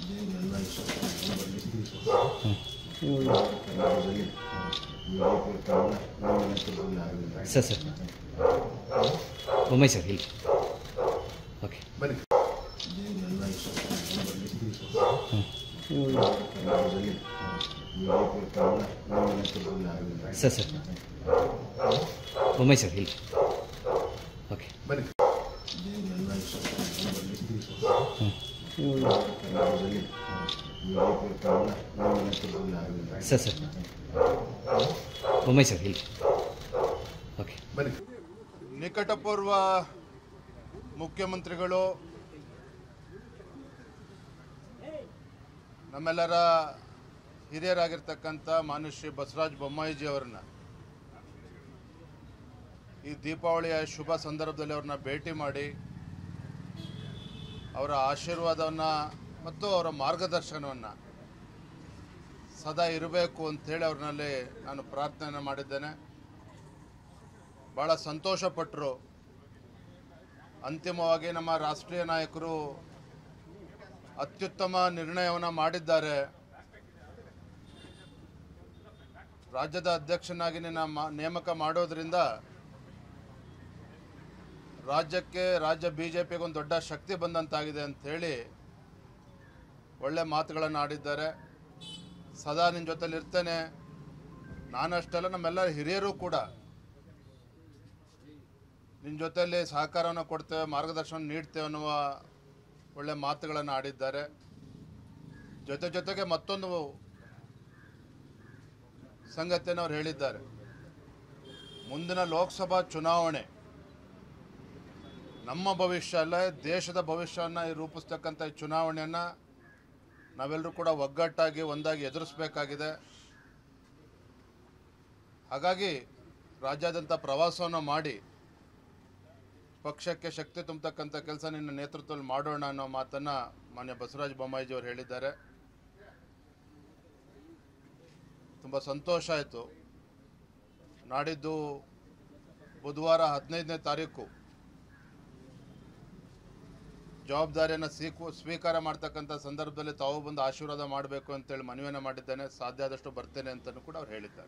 sir sir Bommai sir ಇಲ್ಲಿ okay ಬನ್ನಿ sir sir Bommai sir ಇಲ್ಲಿ ಓಕೆ ಬನ್ನಿ ಸರ್ ಸರ್ ಬೊಮ್ಮಾಯಿ ಸರ್ ಇಲ್ಲಿ ಓಕೆ ಬನ್ನಿ ನಿಕಟಪೂರ್ವ ಮುಖ್ಯಮಂತ್ರಿಗಳು ನಮ್ಮೆಲ್ಲರ ಹಿರಿಯರಾಗಿರ್ತಕ್ಕಂಥ ಮಾನ್ಯ ಶ್ರೀ ಬಸವರಾಜ ಬೊಮ್ಮಾಯಿಜಿ ಅವರನ್ನ ಈ ದೀಪಾವಳಿಯ ಶುಭ ಸಂದರ್ಭದಲ್ಲಿ ಅವ್ರನ್ನ ಭೇಟಿ ಮಾಡಿ ಅವರ ಆಶೀರ್ವಾದವನ್ನು ಮತ್ತು ಅವರ ಮಾರ್ಗದರ್ಶನವನ್ನು ಸದಾ ಇರಬೇಕು ಅಂಥೇಳಿ ಅವ್ರನ್ನಲ್ಲಿ ನಾನು ಪ್ರಾರ್ಥನೆ ಮಾಡಿದ್ದೇನೆ ಭಾಳ ಸಂತೋಷಪಟ್ಟರು ಅಂತಿಮವಾಗಿ ನಮ್ಮ ರಾಷ್ಟ್ರೀಯ ನಾಯಕರು ಅತ್ಯುತ್ತಮ ನಿರ್ಣಯವನ್ನು ಮಾಡಿದ್ದಾರೆ ರಾಜ್ಯದ ಅಧ್ಯಕ್ಷನಾಗಿ ನಿನ್ನ ಮಾ ನೇಮಕ ಮಾಡೋದ್ರಿಂದ ರಾಜ್ಯಕ್ಕೆ ರಾಜ್ಯ ಬಿ ಜೆ ಪಿಗೆ ಒಂದು ದೊಡ್ಡ ಶಕ್ತಿ ಬಂದಂತಾಗಿದೆ ಅಂಥೇಳಿ ಒಳ್ಳೆ ಮಾತುಗಳನ್ನು ಆಡಿದ್ದಾರೆ ಸದಾ ನಿನ್ನ ಜೊತೆಲಿ ಇರ್ತೇನೆ ನಾನಷ್ಟಲ್ಲ ನಮ್ಮೆಲ್ಲರ ಹಿರಿಯರು ಕೂಡ ನಿನ್ನ ಜೊತೆಯಲ್ಲಿ ಸಹಕಾರವನ್ನು ಕೊಡ್ತೇವೆ ಮಾರ್ಗದರ್ಶನ ನೀಡ್ತೇವೆ ಅನ್ನುವ ಒಳ್ಳೆ ಮಾತುಗಳನ್ನು ಆಡಿದ್ದಾರೆ ಜೊತೆ ಜೊತೆಗೆ ಮತ್ತೊಂದು ಸಂಗತಿಯನ್ನು ಅವ್ರು ಹೇಳಿದ್ದಾರೆ ಮುಂದಿನ ಲೋಕಸಭಾ ಚುನಾವಣೆ ನಮ್ಮ ಭವಿಷ್ಯ ಅಲ್ಲ ದೇಶದ ಭವಿಷ್ಯವನ್ನು ರೂಪಿಸ್ತಕ್ಕಂಥ ಈ ಚುನಾವಣೆಯನ್ನು ನಾವೆಲ್ಲರೂ ಕೂಡ ಒಗ್ಗಟ್ಟಾಗಿ ಒಂದಾಗಿ ಎದುರಿಸಬೇಕಾಗಿದೆ ಹಾಗಾಗಿ ರಾಜ್ಯಾದ್ಯಂತ ಪ್ರವಾಸವನ್ನು ಮಾಡಿ ಪಕ್ಷಕ್ಕೆ ಶಕ್ತಿ ತುಂಬತಕ್ಕಂಥ ಕೆಲಸ ನಿನ್ನ ನೇತೃತ್ವದಲ್ಲಿ ಮಾಡೋಣ ಅನ್ನೋ ಮಾತನ್ನು ಮಾನ್ಯ ಬಸವರಾಜ ಬೊಮ್ಮಾಯಿಜಿ ಅವರು ಹೇಳಿದ್ದಾರೆ ತುಂಬ ಸಂತೋಷ ಆಯಿತು ನಾಡಿದ್ದು ಬುಧವಾರ ಹದಿನೈದನೇ ತಾರೀಕು ಜವಾಬ್ದಾರಿಯನ್ನು ಸ್ವೀಕು ಸ್ವೀಕಾರ ಮಾಡ್ತಕ್ಕಂಥ ಸಂದರ್ಭದಲ್ಲಿ ತಾವು ಬಂದು ಆಶೀರ್ವಾದ ಮಾಡಬೇಕು ಅಂತೇಳಿ ಮನವಿಯನ್ನು ಮಾಡಿದ್ದೇನೆ ಸಾಧ್ಯ ಆದಷ್ಟು ಬರ್ತೇನೆ ಅಂತಲೂ ಕೂಡ ಅವ್ರು ಹೇಳಿದ್ದಾರೆ